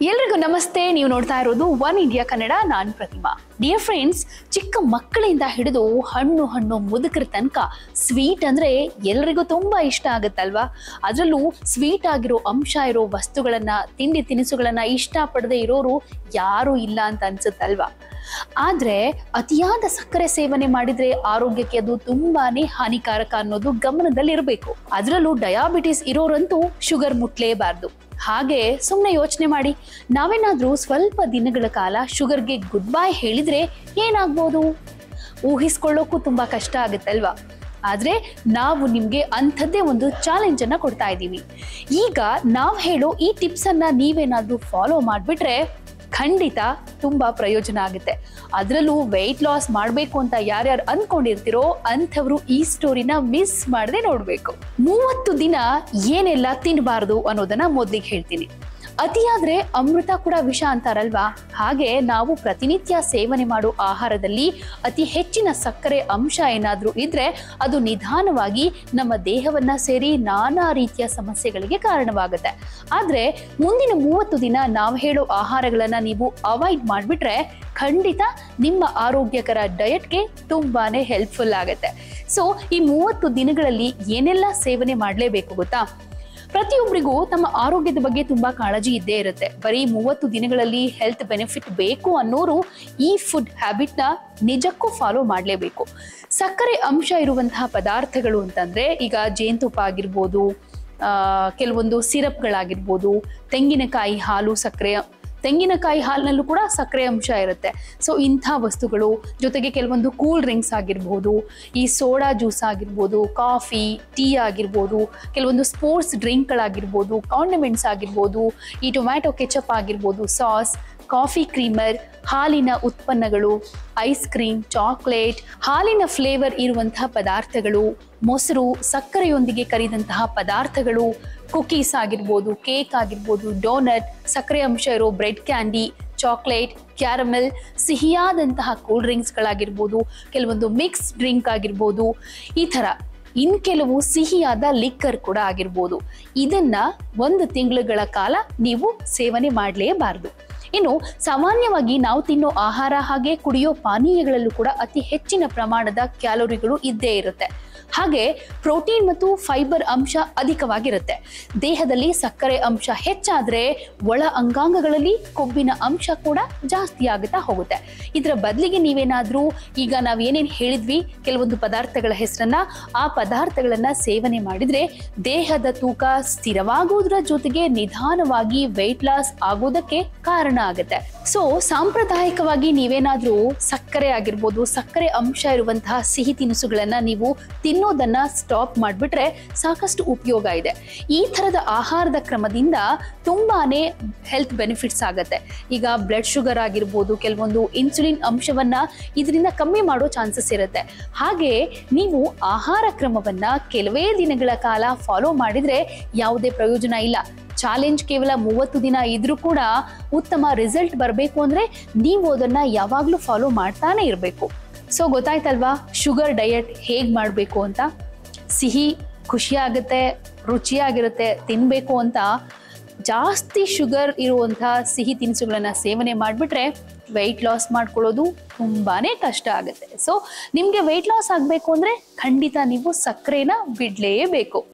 ಎಲ್ರಿಗೂ ನಮಸ್ತೆ ನೀವು ನೋಡ್ತಾ ಇರೋದು ಒನ್ ಇಂಡಿಯಾ ಕನ್ನಡ ನಾನು ಪ್ರತಿಮಾ ಡಿಯರ್ ಫ್ರೆಂಡ್ಸ್ ಚಿಕ್ಕ ಮಕ್ಕಳಿಂದ ಹಿಡಿದು ಹಣ್ಣು ಹಣ್ಣು ಮುದುಕರ ತನಕ ಸ್ವೀಟ್ ಅಂದ್ರೆ ಎಲ್ರಿಗೂ ತುಂಬಾ ಇಷ್ಟ ಆಗುತ್ತಲ್ವಾ ಅದರಲ್ಲೂ ಸ್ವೀಟ್ ಆಗಿರೋ ಅಂಶ ಇರೋ ವಸ್ತುಗಳನ್ನ ತಿಂಡಿ ತಿನಿಸುಗಳನ್ನ ಇಷ್ಟಪಡದೆ ಇರೋರು ಯಾರೂ ಇಲ್ಲ ಅಂತ ಅನ್ಸುತ್ತಲ್ವಾ ಆದ್ರೆ ಅತಿಯಾದ ಸಕ್ಕರೆ ಸೇವನೆ ಮಾಡಿದ್ರೆ ಆರೋಗ್ಯಕ್ಕೆ ಅದು ತುಂಬಾನೇ ಹಾನಿಕಾರಕ ಅನ್ನೋದು ಗಮನದಲ್ಲಿರಬೇಕು ಅದರಲ್ಲೂ ಡಯಾಬಿಟಿಸ್ ಇರೋರಂತೂ ಶುಗರ್ ಮುಟ್ಲೇಬಾರ್ದು ಹಾಗೆ ಸುಮ್ಮನೆ ಯೋಚನೆ ಮಾಡಿ ನಾವೇನಾದ್ರೂ ಸ್ವಲ್ಪ ದಿನಗಳ ಕಾಲ ಶುಗರ್ಗೆ ಗುಡ್ ಬೈ ಹೇಳಿದ್ರೆ ಏನಾಗ್ಬೋದು ಊಹಿಸ್ಕೊಳ್ಳೋಕ್ಕೂ ತುಂಬಾ ಕಷ್ಟ ಆಗುತ್ತಲ್ವಾ ಆದ್ರೆ ನಾವು ನಿಮ್ಗೆ ಅಂಥದ್ದೇ ಒಂದು ಚಾಲೆಂಜ್ ಅನ್ನ ಕೊಡ್ತಾ ಇದ್ದೀವಿ ಈಗ ನಾವು ಹೇಳೋ ಈ ಟಿಪ್ಸ್ ಅನ್ನ ನೀವೇನಾದ್ರೂ ಫಾಲೋ ಮಾಡ್ಬಿಟ್ರೆ ಖಂಡಿತ ತುಂಬಾ ಪ್ರಯೋಜನ ಆಗುತ್ತೆ ಅದರಲ್ಲೂ ವೆಯ್ಟ್ ಲಾಸ್ ಮಾಡಬೇಕು ಅಂತ ಯಾರ್ಯಾರು ಅಂದ್ಕೊಂಡಿರ್ತೀರೋ ಅಂಥವ್ರು ಈ ಸ್ಟೋರಿನ ಮಿಸ್ ಮಾಡದೆ ನೋಡಬೇಕು ಮೂವತ್ತು ದಿನ ಏನೆಲ್ಲ ತಿನ್ನಬಾರ್ದು ಅನ್ನೋದನ್ನ ಮೊದಲಿಗೆ ಹೇಳ್ತೀನಿ ಅತಿಯಾದ್ರೆ ಅಮೃತ ಕೂಡ ವಿಷ ಅಂತಾರಲ್ವಾ ಹಾಗೆ ನಾವು ಪ್ರತಿನಿತ್ಯ ಸೇವನೆ ಮಾಡೋ ಆಹಾರದಲ್ಲಿ ಅತಿ ಹೆಚ್ಚಿನ ಸಕ್ಕರೆ ಅಂಶ ಏನಾದ್ರೂ ಇದ್ರೆ ಅದು ನಿಧಾನವಾಗಿ ನಮ್ಮ ದೇಹವನ್ನ ಸೇರಿ ನಾನಾ ರೀತಿಯ ಸಮಸ್ಯೆಗಳಿಗೆ ಕಾರಣವಾಗುತ್ತೆ ಆದ್ರೆ ಮುಂದಿನ ಮೂವತ್ತು ದಿನ ನಾವು ಹೇಳೋ ಆಹಾರಗಳನ್ನ ನೀವು ಅವಾಯ್ಡ್ ಮಾಡಿಬಿಟ್ರೆ ಖಂಡಿತ ನಿಮ್ಮ ಆರೋಗ್ಯಕರ ಡಯಟ್ಗೆ ತುಂಬಾನೇ ಹೆಲ್ಪ್ಫುಲ್ ಆಗುತ್ತೆ ಸೊ ಈ ಮೂವತ್ತು ದಿನಗಳಲ್ಲಿ ಏನೆಲ್ಲ ಸೇವನೆ ಮಾಡಲೇಬೇಕು ಗೊತ್ತಾ ಪ್ರತಿಯೊಬ್ಬರಿಗೂ ತಮ್ಮ ಆರೋಗ್ಯದ ಬಗ್ಗೆ ತುಂಬಾ ಕಾಳಜಿ ಇದ್ದೇ ಇರುತ್ತೆ ಬರೀ ಮೂವತ್ತು ದಿನಗಳಲ್ಲಿ ಹೆಲ್ತ್ ಬೆನಿಫಿಟ್ ಬೇಕು ಅನ್ನೋರು ಈ ಫುಡ್ ಹ್ಯಾಬಿಟ್ನ ನಿಜಕ್ಕೂ ಫಾಲೋ ಮಾಡಲೇಬೇಕು ಸಕ್ಕರೆ ಅಂಶ ಇರುವಂತಹ ಪದಾರ್ಥಗಳು ಅಂತಂದ್ರೆ ಈಗ ಜೇನುತುಪ್ಪ ಆಗಿರ್ಬೋದು ಆ, ಕೆಲವೊಂದು ಸಿರಪ್ಗಳಾಗಿರ್ಬೋದು ತೆಂಗಿನಕಾಯಿ ಹಾಲು ಸಕ್ಕರೆ ತೆಂಗಿನಕಾಯಿ ಹಾಲಿನಲ್ಲೂ ಕೂಡ ಸಕ್ಕರೆ ಅಂಶ ಇರುತ್ತೆ ಸೊ ಇಂಥ ವಸ್ತುಗಳು ಜೊತೆಗೆ ಕೆಲವೊಂದು ಕೂಲ್ ಡ್ರಿಂಕ್ಸ್ ಆಗಿರ್ಬೋದು ಈ ಸೋಡಾ ಜ್ಯೂಸ್ ಆಗಿರ್ಬೋದು ಕಾಫಿ ಟೀ ಆಗಿರ್ಬೋದು ಕೆಲವೊಂದು ಸ್ಪೋರ್ಟ್ಸ್ ಡ್ರಿಂಕ್ಗಳಾಗಿರ್ಬೋದು ಕಾಂಡಿಮೆಂಟ್ಸ್ ಆಗಿರ್ಬೋದು ಈ ಟೊಮ್ಯಾಟೊ ಕೆಚಪ್ ಆಗಿರ್ಬೋದು ಸಾಸ್ ಕಾಫಿ ಕ್ರೀಮರ್ ಹಾಲಿನ ಉತ್ಪನ್ನಗಳು ಐಸ್ ಕ್ರೀಮ್ ಚಾಕ್ಲೇಟ್ ಹಾಲಿನ ಫ್ಲೇವರ್ ಇರುವಂತಹ ಪದಾರ್ಥಗಳು ಮೊಸರು ಸಕ್ಕರೆಯೊಂದಿಗೆ ಕರಿದಂತಹ ಪದಾರ್ಥಗಳು ಕುಕೀಸ್ ಆಗಿರ್ಬೋದು ಕೇಕ್ ಆಗಿರ್ಬೋದು ಡೋನಟ್ ಸಕ್ಕರೆ ಅಂಶ ಇರೋ ಬ್ರೆಡ್ ಕ್ಯಾಂಡಿ ಚಾಕ್ಲೇಟ್ ಕ್ಯಾರಮೆಲ್ ಸಿಹಿಯಾದಂತಹ ಕೂಲ್ ಡ್ರಿಂಕ್ಸ್ಗಳಾಗಿರ್ಬೋದು ಕೆಲವೊಂದು ಮಿಕ್ಸ್ ಡ್ರಿಂಕ್ ಆಗಿರ್ಬೋದು ಈ ಥರ ಇನ್ ಕೆಲವು ಸಿಹಿಯಾದ ಲಿಕ್ಕರ್ ಕೂಡ ಆಗಿರ್ಬೋದು ಇದನ್ನ ಒಂದು ತಿಂಗಳುಗಳ ಕಾಲ ನೀವು ಸೇವನೆ ಮಾಡಲೇಬಾರದು ಇನ್ನು ಸಾಮಾನ್ಯವಾಗಿ ನಾವು ತಿನ್ನೋ ಆಹಾರ ಹಾಗೆ ಕುಡಿಯೋ ಪಾನೀಯಗಳಲ್ಲೂ ಕೂಡ ಅತಿ ಹೆಚ್ಚಿನ ಪ್ರಮಾಣದ ಕ್ಯಾಲೋರಿಗಳು ಇದ್ದೇ ಇರುತ್ತೆ ಹಾಗೆ ಪ್ರೋಟೀನ್ ಮತ್ತು ಫೈಬರ್ ಅಂಶ ಅಧಿಕವಾಗಿರುತ್ತೆ ದೇಹದಲ್ಲಿ ಸಕ್ಕರೆ ಅಂಶ ಹೆಚ್ಚಾದ್ರೆ ಒಳ ಅಂಗಾಂಗಗಳಲ್ಲಿ ಕೊಬ್ಬಿನ ಅಂಶ ಕೂಡ ಜಾಸ್ತಿ ಆಗುತ್ತಾ ಹೋಗುತ್ತೆ ಇದರ ಬದಲಿಗೆ ನೀವೇನಾದ್ರೂ ಈಗ ನಾವ್ ಏನೇನ್ ಹೇಳಿದ್ವಿ ಕೆಲವೊಂದು ಪದಾರ್ಥಗಳ ಹೆಸರನ್ನ ಆ ಪದಾರ್ಥಗಳನ್ನ ಸೇವನೆ ಮಾಡಿದ್ರೆ ದೇಹದ ತೂಕ ಸ್ಥಿರವಾಗುವುದರ ಜೊತೆಗೆ ನಿಧಾನವಾಗಿ ವೆಯ್ಟ್ ಲಾಸ್ ಆಗೋದಕ್ಕೆ ಕಾರಣ ಆಗುತ್ತೆ ಸೊ ಸಾಂಪ್ರದಾಯಿಕವಾಗಿ ನೀವೇನಾದ್ರೂ ಸಕ್ಕರೆ ಆಗಿರ್ಬೋದು ಸಕ್ಕರೆ ಅಂಶ ಇರುವಂತಹ ಸಿಹಿ ತಿನಿಸುಗಳನ್ನ ನೀವು ತಿನ್ನೋದನ್ನ ಸ್ಟಾಪ್ ಮಾಡಿಬಿಟ್ರೆ ಸಾಕಷ್ಟು ಉಪಯೋಗ ಇದೆ ಈ ಥರದ ಆಹಾರದ ಕ್ರಮದಿಂದ ತುಂಬಾನೇ ಹೆಲ್ತ್ ಬೆನಿಫಿಟ್ಸ್ ಆಗುತ್ತೆ ಈಗ ಬ್ಲಡ್ ಶುಗರ್ ಆಗಿರ್ಬೋದು ಕೆಲವೊಂದು ಇನ್ಸುಲಿನ್ ಅಂಶವನ್ನ ಇದರಿಂದ ಕಮ್ಮಿ ಮಾಡೋ ಚಾನ್ಸಸ್ ಇರುತ್ತೆ ಹಾಗೆ ನೀವು ಆಹಾರ ಕ್ರಮವನ್ನ ಕೆಲವೇ ದಿನಗಳ ಕಾಲ ಫಾಲೋ ಮಾಡಿದ್ರೆ ಯಾವುದೇ ಪ್ರಯೋಜನ ಇಲ್ಲ ಚಾಲೆಂಜ್ ಕೇವಲ ಮೂವತ್ತು ದಿನ ಇದ್ರೂ ಕೂಡ ಉತ್ತಮ ರಿಸಲ್ಟ್ ಬರಬೇಕು ಅಂದ್ರೆ ನೀವು ಅದನ್ನ ಯಾವಾಗಲೂ ಫಾಲೋ ಮಾಡ್ತಾನೆ ಇರಬೇಕು ಸೊ ಗೊತ್ತಾಯ್ತಲ್ವಾ ಶುಗರ್ ಡಯಟ್ ಹೇಗೆ ಮಾಡಬೇಕು ಅಂತ ಸಿಹಿ ಖುಷಿ ಆಗುತ್ತೆ ರುಚಿಯಾಗಿರುತ್ತೆ ತಿನ್ನಬೇಕು ಅಂತ ಜಾಸ್ತಿ ಶುಗರ್ ಇರುವಂಥ ಸಿಹಿ ತಿನಿಸುಗಳನ್ನ ಸೇವನೆ ಮಾಡಿಬಿಟ್ರೆ ವೆಯ್ಟ್ ಲಾಸ್ ಮಾಡ್ಕೊಳ್ಳೋದು ತುಂಬಾನೇ ಕಷ್ಟ ಆಗುತ್ತೆ ಸೊ ನಿಮಗೆ ವೆಯ್ಟ್ ಲಾಸ್ ಆಗಬೇಕು ಅಂದರೆ ಖಂಡಿತ ನೀವು ಸಕ್ಕರೆನ ಬಿಡಲೇಬೇಕು